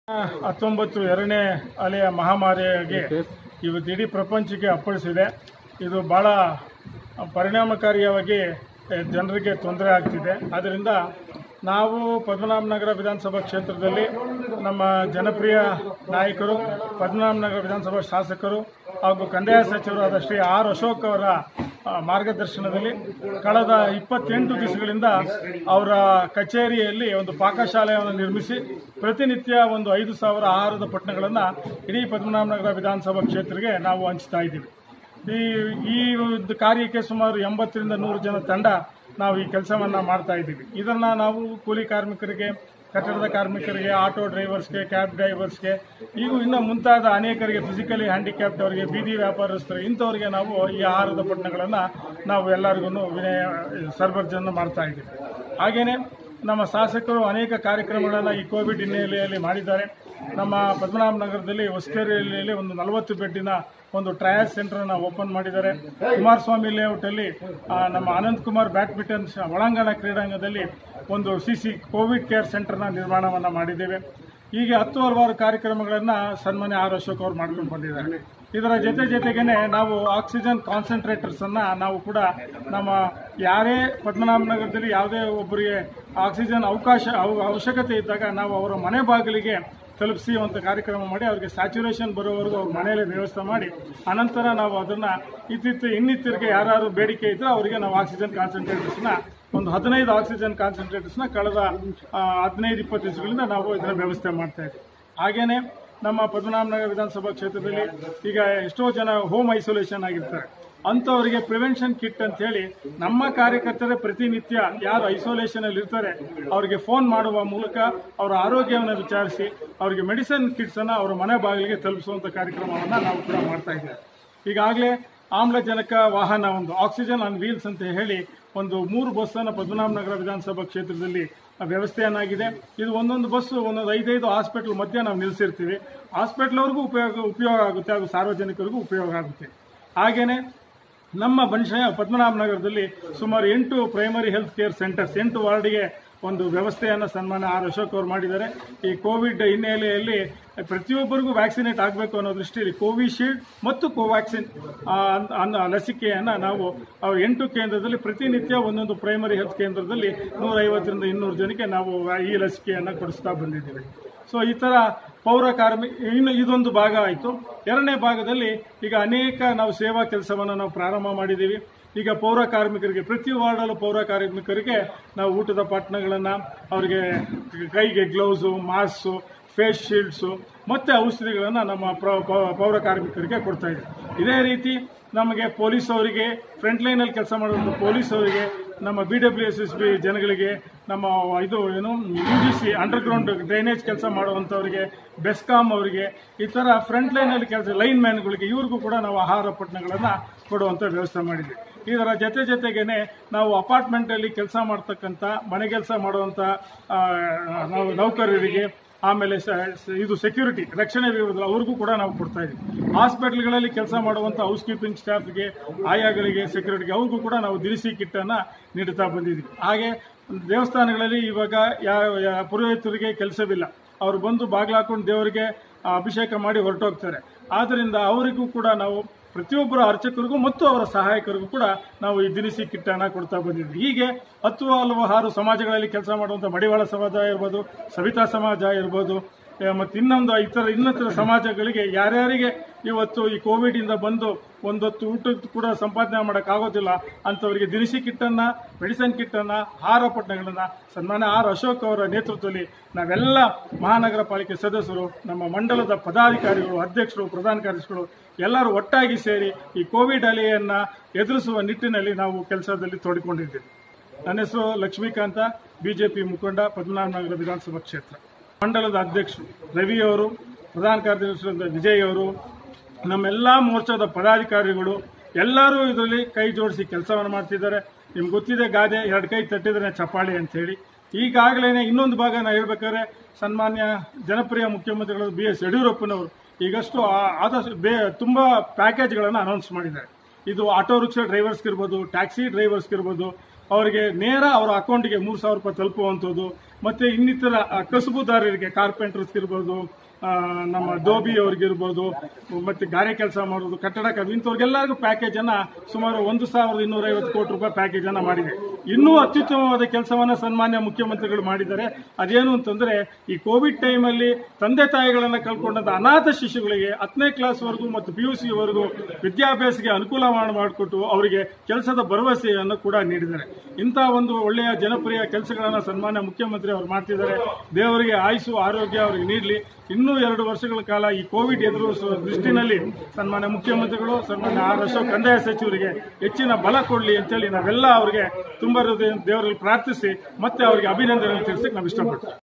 ಹತ್ತೊಂಬತ್ತು ಎರಡನೇ ಅಲೆಯ ಮಹಾಮಾರಿಯಾಗಿ ಇವತ್ತು ಇಡೀ ಪ್ರಪಂಚಕ್ಕೆ ಅಪ್ಪಳಿಸಿದೆ ಇದು ಭಾಳ ಪರಿಣಾಮಕಾರಿಯಾಗಿ ಜನರಿಗೆ ತೊಂದರೆ ಆಗ್ತಿದೆ ಆದ್ದರಿಂದ ನಾವು ಪದ್ಮನಾಭನಗರ ವಿಧಾನಸಭಾ ಕ್ಷೇತ್ರದಲ್ಲಿ ನಮ್ಮ ಜನಪ್ರಿಯ ನಾಯಕರು ಪದ್ಮನಾಭನಗರ ವಿಧಾನಸಭಾ ಶಾಸಕರು ಹಾಗೂ ಕಂದಾಯ ಸಚಿವರಾದ ಶ್ರೀ ಆರ್ ಅಶೋಕ್ ಅವರ ಆ, ಮಾರ್ಗದರ್ಶನದಲ್ಲಿ ಕಳೆದ ಇಪ್ಪತ್ತೆಂಟು ದಿವಸಗಳಿಂದ ಅವರ ಕಚೇರಿಯಲ್ಲಿ ಒಂದು ಪಾಕಶಾಲೆಯನ್ನು ನಿರ್ಮಿಸಿ ಪ್ರತಿನಿತ್ಯ ಒಂದು ಐದು ಸಾವಿರ ಆಹಾರದ ಪಟ್ಟಣಗಳನ್ನು ಇಡೀ ಪದ್ಮನಾಭನಗರ ವಿಧಾನಸಭಾ ಕ್ಷೇತ್ರಕ್ಕೆ ನಾವು ಹಂಚ್ತಾ ಇದ್ದೀವಿ ಈ ಈ ಒಂದು ಕಾರ್ಯಕ್ಕೆ ಸುಮಾರು ಎಂಬತ್ತರಿಂದ ನೂರು ಜನ ತಂಡ ನಾವು ಈ ಕೆಲಸವನ್ನ ಮಾಡ್ತಾ ಇದ್ದೀವಿ ಇದನ್ನ ನಾವು ಕೂಲಿ ಕಾರ್ಮಿಕರಿಗೆ ಕಟ್ಟಡದ ಕಾರ್ಮಿಕರಿಗೆ ಆಟೋ ಡ್ರೈವರ್ಸ್ಗೆ ಕ್ಯಾಬ್ ಡ್ರೈವರ್ಸ್ಗೆ ಈಗ ಇನ್ನು ಮುಂತಾದ ಅನೇಕರಿಗೆ ಫಿಸಿಕಲಿ ಹ್ಯಾಂಡಿಕ್ಯಾಪ್ಟ್ ಅವರಿಗೆ ಬೀದಿ ವ್ಯಾಪಾರಸ್ಥರು ಇಂಥವರಿಗೆ ನಾವು ಈ ಆಹಾರದ ಪಟ್ಟಣಗಳನ್ನು ನಾವು ಎಲ್ಲರಿಗೂ ವಿನಯ ಸರ್ವರ್ಜನ್ನು ಮಾಡ್ತಾ ಇದ್ದೀವಿ ಹಾಗೆಯೇ ನಮ್ಮ ಶಾಸಕರು ಅನೇಕ ಕಾರ್ಯಕ್ರಮಗಳನ್ನು ಈ ಕೋವಿಡ್ ಹಿನ್ನೆಲೆಯಲ್ಲಿ ಮಾಡಿದ್ದಾರೆ ನಮ್ಮ ಪದ್ಮನಾಭನಗರದಲ್ಲಿ ಹೊಸಕೆರೆಯಲ್ಲಿ ಒಂದು ನಲವತ್ತು ಬೆಡ್ಡಿನ ಒಂದು ಟ್ರಯಲ್ ಸೆಂಟರ್ನ ಓಪನ್ ಮಾಡಿದ್ದಾರೆ ಕುಮಾರಸ್ವಾಮಿ ಲೇಔಟಲ್ಲಿ ಆ, ನಮ್ಮ ಅನಂತ್ ಕುಮಾರ್ ಬ್ಯಾಡ್ಮಿಂಟನ್ ಶ- ಒಳಾಂಗಣ ಕ್ರೀಡಾಂಗಣದಲ್ಲಿ ಒಂದು ಸಿ ಸಿ ಕೋವಿಡ್ ಕೇರ್ ಸೆಂಟರ್ನ ನಿರ್ಮಾಣವನ್ನು ಮಾಡಿದ್ದೇವೆ ಹೀಗೆ ಹತ್ತು ಹಲವಾರು ಕಾರ್ಯಕ್ರಮಗಳನ್ನು ಸನ್ಮಾನ್ಯ ಆರ್ ಅಶೋಕ್ ಅವರು ಮಾಡ್ಕೊಂಡು ಬಂದಿದ್ದಾರೆ ಇದರ ಜೊತೆ ಜೊತೆಗೇನೆ ನಾವು ಆಕ್ಸಿಜನ್ ಕಾನ್ಸಂಟ್ರೇಟರ್ಸ್ ಅನ್ನ ನಾವು ಕೂಡ ನಮ್ಮ ಯಾರೇ ಪದ್ಮನಾಭನಗರದಲ್ಲಿ ಯಾವುದೇ ಒಬ್ಬರಿಗೆ ಆಕ್ಸಿಜನ್ ಅವಕಾಶ ಅವ- ಅವಶ್ಯಕತೆ ಇದ್ದಾಗ ನಾವು ಅವರ ಮನೆ ಬಾಗಿಲಿಗೆ ತಲುಪಿಸಿ ಒಂದು ಕಾರ್ಯಕ್ರಮ ಮಾಡಿ ಅವರಿಗೆ ಸ್ಯಾಚುರೇಷನ್ ಬರೋವರೆಗೂ ಅವ್ರ ಮನೆಯಲ್ಲೇ ವ್ಯವಸ್ಥೆ ಮಾಡಿ ಅನಂತರ ನಾವು ಅದನ್ನ ಇತ್ತಿತ್ತು ಇನ್ನಿತ್ತರಿಗೆ ಯಾರು ಬೇಡಿಕೆ ಇದ್ರೆ ಅವರಿಗೆ ನಾವು ಆಕ್ಸಿಜನ್ ಕಾನ್ಸಂಟ್ರೇಟರ್ಸ್ನ ಒಂದು ಹದಿನೈದು ಆಕ್ಸಿಜನ್ ಕಾನ್ಸಂಟ್ರೇಟರ್ಸ್ನ ಕಳೆದ ಆ, ಹದಿನೈದು ಇಪ್ಪತ್ತು ದಿವಸಗಳಿಂದ ನಾವು ಇದರ ವ್ಯವಸ್ಥೆ ಮಾಡ್ತಾ ಇದ್ದೀವಿ ಹಾಗೇನೆ ನಮ್ಮ ಪದ್ಮನಾಭನಗರ ವಿಧಾನಸಭಾ ಕ್ಷೇತ್ರದಲ್ಲಿ ಈಗ ಎಷ್ಟೋ ಜನ ಹೋಮ್ ಐಸೋಲೇಷನ್ ಆಗಿರ್ತಾರೆ ಅಂಥವರಿಗೆ ಪ್ರಿವೆನ್ಷನ್ ಕಿಟ್ ಅಂತ ಹೇಳಿ ನಮ್ಮ ಕಾರ್ಯಕರ್ತರೇ ಪ್ರತಿನಿತ್ಯ ಯಾರು ಐಸೋಲೇಷನ್ ಅಲ್ಲಿ ಇರ್ತಾರೆ ಅವರಿಗೆ ಫೋನ್ ಮಾಡುವ ಮೂಲಕ ಅವರ ಆರೋಗ್ಯವನ್ನು ವಿಚಾರಿಸಿ ಅವರಿಗೆ ಮೆಡಿಸಿನ್ ಕಿಟ್ಸ್ ಅನ್ನ ಅವರ ಮನೆ ಬಾಗಿಲಿಗೆ ತಲುಪಿಸುವಂತ ಕಾರ್ಯಕ್ರಮವನ್ನ ನಾವು ಕೂಡ ಮಾಡ್ತಾ ಇದ್ದೇವೆ ಈಗಾಗಲೇ ಆಮ್ಲಜನಕ ವಾಹನ ಒಂದು ಆಕ್ಸಿಜನ್ ಆನ್ ವೀಲ್ಸ್ ಅಂತ ಹೇಳಿ ಒಂದು ಮೂರು ಬಸ್ಸನ್ನು ಪದ್ಮನಾಭನಗರ ವಿಧಾನಸಭಾ ಕ್ಷೇತ್ರದಲ್ಲಿ ವ್ಯವಸ್ಥೆಯನ್ನಾಗಿದೆ ಇದು ಒಂದೊಂದು ಬಸ್ಸು ಒಂದೊಂದು ಐದೈದು ಹಾಸ್ಪಿಟಲ್ ಮಧ್ಯೆ ನಾವು ನಿಲ್ಲಿಸಿರ್ತೀವಿ ಹಾಸ್ಪಿಟಲ್ವರೆಗೂ ಉಪಯೋಗ ಉಪಯೋಗ ಆಗುತ್ತೆ ಹಾಗೂ ಸಾರ್ವಜನಿಕರಿಗೂ ಉಪಯೋಗ ಆಗುತ್ತೆ ಹಾಗೇನೆ ನಮ್ಮ ಬನಶಯ ಪದ್ಮನಾಭನಗರದಲ್ಲಿ ಸುಮಾರು ಎಂಟು ಪ್ರೈಮರಿ ಹೆಲ್ತ್ ಕೇರ್ ಸೆಂಟರ್ಸ್ ಎಂಟು ವಾರ್ಡ್ಗೆ ಒಂದು ವ್ಯವಸ್ಥೆಯನ್ನು ಸನ್ಮಾನ ಆರ್ ಅಶೋಕ್ ಅವರು ಮಾಡಿದ್ದಾರೆ ಈ ಕೋವಿಡ್ ಹಿನ್ನೆಲೆಯಲ್ಲಿ ಪ್ರತಿಯೊಬ್ಬರಿಗೂ ವ್ಯಾಕ್ಸಿನೇಟ್ ಆಗಬೇಕು ಅನ್ನೋ ದೃಷ್ಟಿಯಲ್ಲಿ ಕೋವಿಶೀಲ್ಡ್ ಮತ್ತು ಕೋವ್ಯಾಕ್ಸಿನ್ ಆ, ಅನ್- ಅನ್ನೋ ಲಸಿಕೆಯನ್ನು ನಾವು ಅವ್ರ ಎಂಟು ಕೇಂದ್ರದಲ್ಲಿ ಪ್ರತಿನಿತ್ಯ ಒಂದೊಂದು ಪ್ರೈಮರಿ ಹೆಲ್ತ್ ಕೇಂದ್ರದಲ್ಲಿ ನೂರೈವತ್ತರಿಂದ ಇನ್ನೂರು ಜನಕ್ಕೆ ನಾವು ಈ ಲಸಿಕೆಯನ್ನು ಕೊಡಿಸ್ತಾ ಬಂದಿದ್ದೀವಿ ಸೊ ಈ ಥರ ಪೌರ ಕಾರ್ಮಿ ಇನ್ನು ಇದೊಂದು ಭಾಗ ಆಯಿತು ಎರಡನೇ ಭಾಗದಲ್ಲಿ ಈಗ ಅನೇಕ ನಾವು ಸೇವಾ ಕೆಲಸವನ್ನು ನಾವು ಪ್ರಾರಂಭ ಮಾಡಿದ್ದೀವಿ ಈಗ ಪೌರ ಕಾರ್ಮಿಕರಿಗೆ ಪ್ರತಿ ವಾರ್ಡಲ್ಲೂ ಪೌರ ಕಾರ್ಮಿಕರಿಗೆ ನಾವು ಊಟದ ಪಟ್ಟಣಗಳನ್ನು ಅವರಿಗೆ ಕೈಗೆ ಗ್ಲೌಸು ಮಾಸ್ಕು ಫೇಸ್ ಶೀಲ್ಡ್ಸು ಮತ್ತು ಔಷಧಿಗಳನ್ನು ನಮ್ಮ ಪ್ರ- ಪ- ಪೌರ ಕಾರ್ಮಿಕರಿಗೆ ಕೊಡ್ತಾ ಇದ್ದೀವಿ ಇದೇ ರೀತಿ ನಮಗೆ ಪೊಲೀಸ್ ಅವರಿಗೆ ಫ್ರಂಟ್ ಲೈನಲ್ಲಿ ಕೆಲಸ ಮಾಡುವಂಥ ಪೊಲೀಸ್ ಅವರಿಗೆ ನಮ್ಮ B W S S B ಜನಗಳಿಗೆ ನಮ್ಮ ಇದು ಏನು U G C underground drainage ಕೆಲಸ ಮಾಡುವಂಥವರಿಗೆ ಬೆಸ್ಕಾಮ್ ಅವರಿಗೆ ಈ ಥರ ಫ್ರಂಟ್ ಲೈನಲ್ಲಿ ಕೆಲಸ ಲೈನ್ ಮ್ಯಾನ್ಗಳಿಗೆ ಇವ್ರಿಗೂ ಕೂಡ ನಾವು ಆಹಾರ ಪಟ್ಟಣಗಳನ್ನು ಕೊಡುವಂಥ ವ್ಯವಸ್ಥೆ ಮಾಡಿದ್ವಿ ಇದರ ಜೊತೆ ಜೊತೆಗೇನೆ ನಾವು ಅಪಾರ್ಟ್ಮೆಂಟಲ್ಲಿ ಕೆಲಸ ಮಾಡ್ತಕ್ಕಂಥ ಮನೆ ಕೆಲಸ ಮಾಡುವಂಥ ಆ, ನಾವು ನೌಕರರಿಗೆ ಆಮೇಲೆ ಸ- ಸ- ಇದು ಸೆಕ್ಯೂರಿಟಿ ರಕ್ಷಣೆ ಇರುವುದಿಲ್ಲ ಅವ್ರಿಗೂ ಕೂಡ ನಾವು ಕೊಡ್ತಾ ಇದ್ದೀವಿ ಹಾಸ್ಪಿಟಲ್ಗಳಲ್ಲಿ ಕೆಲಸ ಮಾಡುವಂಥ ಹೌಸ್ ಕೀಪಿಂಗ್ ಸ್ಟಾಫ್ಗೆ ಆಯಾಗಳಿಗೆ ಸೆಕ್ಯೂರಿಟಿಗೆ ಅವ್ರಿಗೂ ಕೂಡ ನಾವು ದಿನಸಿ ಕಿಟ್ಟನ್ನು ನೀಡುತ್ತಾ ಬಂದಿದ್ದೀವಿ ಹಾಗೆ ದೇವಸ್ಥಾನಗಳಲ್ಲಿ ಇವಾಗ ಯಾವ ಯಾವ ಪುರೋಹಿತರಿಗೆ ಕೆಲಸವಿಲ್ಲ ಅವರು ಬಂದು ಬಾಗಿಲು ಹಾಕೊಂಡು ದೇವರಿಗೆ ಆ, ಅಭಿಷೇಕ ಮಾಡಿ ಹೊರಟೋಗ್ತಾರೆ ಆದ್ದರಿಂದ ಅವರಿಗೂ ಕೂಡ ನಾವು ಪ್ರತಿಯೊಬ್ಬರ ಅರ್ಚಕರಿಗೂ ಮತ್ತು ಅವರ ಸಹಾಯಕರಿಗೂ ಕೂಡ ನಾವು ಈ ದಿನಸಿ ಕಿಟ್ಟನ್ನು ಕೊಡ್ತಾ ಬಂದಿದ್ವಿ ಹೀಗೆ ಹತ್ತು ಹಲವಾರು ಸಮಾಜಗಳಲ್ಲಿ ಕೆಲಸ ಮಾಡುವಂಥ ಮಡಿವಾಳ ಸಮಾಜ ಇರ್ಬೋದು ಸವಿತಾ ಸಮಾಜ ಇರ್ಬೋದು ಆ, ಮತ್ತು ಇನ್ನೊಂದು ಇತರ ಇನ್ನಿತರ ಸಮಾಜಗಳಿಗೆ ಯಾರ್ಯಾರಿಗೆ ಇವತ್ತು ಈ ಕೋವಿಡ್ ಇಂದ ಬಂದು ಒಂದೊತ್ತು ಊಟದ ಕೂಡ ಸಂಪಾದನೆ ಮಾಡೋಕ್ಕಾಗೋದಿಲ್ಲ ಅಂಥವರಿಗೆ ದಿನಸಿ ಕಿಟ್ಟನ್ನು ಮೆಡಿಸಿನ್ ಕಿಟ್ಟನ್ನು ಆಹಾರ ಪಟ್ಟಣಗಳನ್ನು ಸನ್ಮಾನ್ಯ ಆರ್ ಅಶೋಕ್ ಅವರ ನೇತೃತ್ವದಲ್ಲಿ ನಾವೆಲ್ಲ ಮಹಾನಗರ ಪಾಲಿಕೆ ಸದಸ್ಯರು ನಮ್ಮ ಮಂಡಲದ ಪದಾಧಿಕಾರಿಗಳು ಅಧ್ಯಕ್ಷರು ಪ್ರಧಾನ ಕಾರ್ಯದರ್ಶಿಗಳು ಎಲ್ಲರೂ ಒಟ್ಟಾಗಿ ಸೇರಿ ಈ ಕೋವಿಡ್ ಅಲೆಯನ್ನು ಎದುರಿಸುವ ನಿಟ್ಟಿನಲ್ಲಿ ನಾವು ಕೆಲಸದಲ್ಲಿ ತೊಡಕೊಂಡಿದ್ದೀವಿ ನನ್ನ ಹೆಸರು ಲಕ್ಷ್ಮೀಕಾಂತ ಬಿಜೆಪಿ ಮುಖಂಡ ಪದ್ಮನಾಭನಗರ ವಿಧಾನಸಭಾ ಕ್ಷೇತ್ರ ಮಂಡಲದ ಅಧ್ಯಕ್ಷರು ರವಿ ಅವರು ಪ್ರಧಾನ ಕಾರ್ಯದರ್ಶಿ ವಿಜಯ್ ಅವರು ನಮ್ಮೆಲ್ಲ ಮೋರ್ಚಾದ ಪದಾಧಿಕಾರಿಗಳು ಎಲ್ಲರೂ ಇದರಲ್ಲಿ ಕೈ ಜೋಡಿಸಿ ಕೆಲಸವನ್ನು ಮಾಡ್ತಿದ್ದಾರೆ ನಿಮ್ಗೆ ಗೊತ್ತಿದೆ ಗಾದೆ ಎರಡು ಕೈ ತಟ್ಟಿದ್ರೆ ಚಪ್ಪಾಳಿ ಅಂತ ಹೇಳಿ ಈಗಾಗಲೇ ಇನ್ನೊಂದು ಭಾಗ ನಾ ಹೇಳ್ಬೇಕಾದ್ರೆ ಸನ್ಮಾನ್ಯ ಜನಪ್ರಿಯ ಮುಖ್ಯಮಂತ್ರಿಗಳು ಬಿ ಎಸ್ ಯಡಿಯೂರಪ್ಪನವರು ಈಗಷ್ಟು ಆ- ಆದಷ್ಟು ಬೇ ತುಂಬ ಪ್ಯಾಕೇಜ್ಗಳನ್ನು ಅನೌನ್ಸ್ ಮಾಡಿದ್ದಾರೆ ಇದು ಆಟೋ ರಿಕ್ಷಾ ಡ್ರೈವರ್ಸ್ಗಿರ್ಬೋದು ಟ್ಯಾಕ್ಸಿ ಡ್ರೈವರ್ಸ್ಗಿರ್ಬೋದು ಅವರಿಗೆ ನೇರ ಅವರ ಅಕೌಂಟಿಗೆ ಮೂರು ಸಾವಿರ ರೂಪಾಯಿ ತಲುಪುವಂಥದ್ದು ಮತ್ತು ಇನ್ನಿತರ ಆ, ಕಸುಬುದಾರರಿಗೆ ಕಾರ್ಪೆಂಟರ್ಸ್ ಇರ್ಬೋದು ಆ, ನಮ್ಮ ದೋಬಿ ಅವ್ರಿಗಿರ್ಬೋದು ಮತ್ತು ಗಾರೆ ಕೆಲಸ ಮಾಡೋದು ಕಟ್ಟಡ ಕಾರ್ಮಿಕ ಇಂಥವ್ರಿಗೆಲ್ಲರಿಗೂ ಪ್ಯಾಕೇಜನ್ನು ಸುಮಾರು ಒಂದು ಸಾವಿರದ ಇನ್ನೂರೈವತ್ತು ಕೋಟಿ ರೂಪಾಯಿ ಪ್ಯಾಕೇಜನ್ನು ಮಾಡಿದೆ ಇನ್ನೂ ಅತ್ಯುತ್ತಮವಾದ ಕೆಲಸವನ್ನು ಸನ್ಮಾನ್ಯ ಮುಖ್ಯಮಂತ್ರಿಗಳು ಮಾಡಿದ್ದಾರೆ ಅದೇನು ಅಂತಂದರೆ ಈ ಕೋವಿಡ್ ಟೈಮಲ್ಲಿ ತಂದೆ ತಾಯಿಗಳನ್ನು ಕಳ್ಕೊಂಡಂಥ ಅನಾಥ ಶಿಶುಗಳಿಗೆ ಹತ್ತನೇ ಕ್ಲಾಸ್ವರೆಗೂ ಮತ್ತು ಪಿ ಯು ಸಿವರೆಗೂ ವಿದ್ಯಾಭ್ಯಾಸಕ್ಕೆ ಅನುಕೂಲ ಮಾಡಿ ಮಾಡಿಕೊಟ್ಟು ಅವರಿಗೆ ಕೆಲಸದ ಭರವಸೆಯನ್ನು ಕೂಡ ನೀಡಿದ್ದಾರೆ ಇಂಥ ಒಂದು ಒಳ್ಳೆಯ ಜನಪ್ರಿಯ ಕೆಲಸಗಳನ್ನು ಸನ್ಮಾನ್ಯ ಮುಖ್ಯಮಂತ್ರಿ ಅವರು ಮಾಡ್ತಿದ್ದಾರೆ ದೇವರಿಗೆ ಆಯುಸು ಆರೋಗ್ಯ ಅವರಿಗೆ ನೀಡಲಿ ಇನ್ನೂ ಎರಡು ವರ್ಷಗಳ ಕಾಲ ಈ ಕೋವಿಡ್ ಎದುರಿಸುವ ದೃಷ್ಟಿನಲ್ಲಿ ಸನ್ಮಾನ್ಯ ಮುಖ್ಯಮಂತ್ರಿಗಳು ಸನ್ಮಾನ್ಯ ಆರ್ ಅಶೋಕ್ ಕಂದಾಯ ಸಚಿವರಿಗೆ ಹೆಚ್ಚಿನ ಬಲ ಕೊಡಲಿ ಅಂತೇಳಿ ನಾವೆಲ್ಲ ಅವರಿಗೆ ತುಂಬ ಹೃದಯ ದೇವರಲ್ಲಿ ಪ್ರಾರ್ಥಿಸಿ ಮತ್ತೆ ಅವರಿಗೆ ಅಭಿನಂದನೆ ತಿಳಿಸಕ್ಕೆ ನಾವು ಇಷ್ಟಪಡ್ತೀವಿ